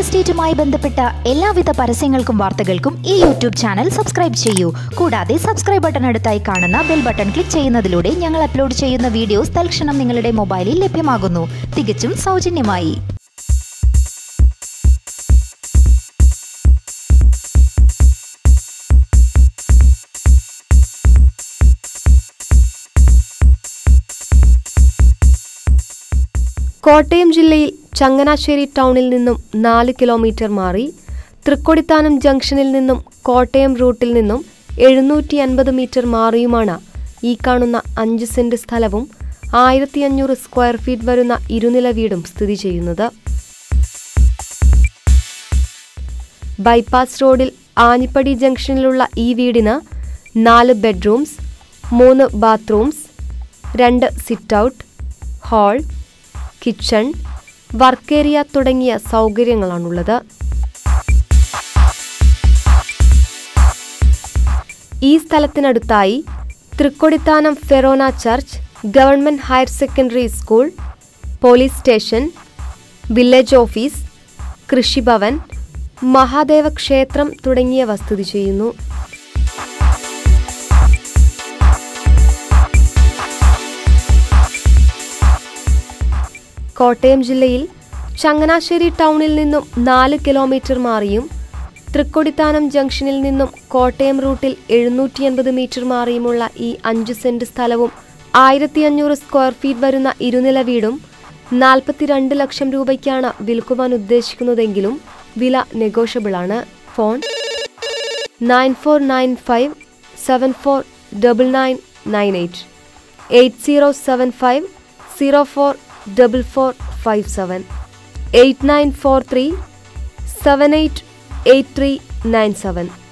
എസ്റ്റേറ്റുമായി ബന്ധപ്പെട്ട എല്ലാവിധ പരസ്യങ്ങൾക്കും വാർത്തകൾക്കും ഈ യൂട്യൂബ് ചാനൽ സബ്സ്ക്രൈബ് ചെയ്യൂ കൂടാതെ സബ്സ്ക്രൈബ് ബട്ടൺ അടുത്തായി കാണുന്ന ബെൽ ബട്ടൺ ക്ലിക്ക് ചെയ്യുന്നതിലൂടെ ഞങ്ങൾ അപ്ലോഡ് ചെയ്യുന്ന വീഡിയോസ് തൽക്ഷണം നിങ്ങളുടെ മൊബൈലിൽ ലഭ്യമാകുന്നു തികച്ചും സൗജന്യമായി കോട്ടയം ജില്ലയിൽ ചങ്ങനാശ്ശേരി ടൗണിൽ നിന്നും നാല് കിലോമീറ്റർ മാറി തൃക്കൊടിത്താനം ജംഗ്ഷനിൽ നിന്നും കോട്ടയം റൂട്ടിൽ നിന്നും എഴുന്നൂറ്റി അൻപത് മീറ്റർ മാറിയുമാണ് ഈ കാണുന്ന അഞ്ച് സെന്റ് സ്ഥലവും ആയിരത്തി അഞ്ഞൂറ് സ്ക്വയർ ഫീറ്റ് വരുന്ന ഇരുനില വീടും സ്ഥിതി ചെയ്യുന്നത് ബൈപ്പാസ് റോഡിൽ ആഞ്ഞിപ്പടി ജംഗ്ഷനിലുള്ള ഈ വീടിന് നാല് ബെഡ്റൂംസ് മൂന്ന് ബാത്റൂംസ് രണ്ട് sit out hall kitchen work area തുടങ്ങിയ സൗകര്യങ്ങളാണുള്ളത് ഈ സ്ഥലത്തിനടുത്തായി Thrikkodithanam forane church government higher secondary school police station village office Krishibhavan Mahadeva ക്ഷേത്രം തുടങ്ങിയവ സ്ഥിതി ചെയ്യുന്നു കോട്ടയം ജില്ലയിൽ ചങ്ങനാശ്ശേരി ടൗണിൽ നിന്നും നാല് കിലോമീറ്റർ മാറിയും തൃക്കൊടിത്താനം ജംഗ്ഷനിൽ നിന്നും കോട്ടയം റൂട്ടിൽ എഴുന്നൂറ്റി അൻപത് മീറ്റർ മാറിയുമുള്ള ഈ അഞ്ച് സെന്റ് സ്ഥലവും ആയിരത്തി അഞ്ഞൂറ് സ്ക്വയർ ഫീറ്റ് വരുന്ന ഇരുനില വീടും നാൽപ്പത്തിരണ്ട് ലക്ഷം രൂപയ്ക്കാണ് വിൽക്കുവാൻ ഉദ്ദേശിക്കുന്നതെങ്കിലും വില നെഗോഷ്യബിൾ ആണ് phone nine four nine five seven four double nine nine eight eight zero seven five zero four double four five seven eight nine four three seven eight eight three nine seven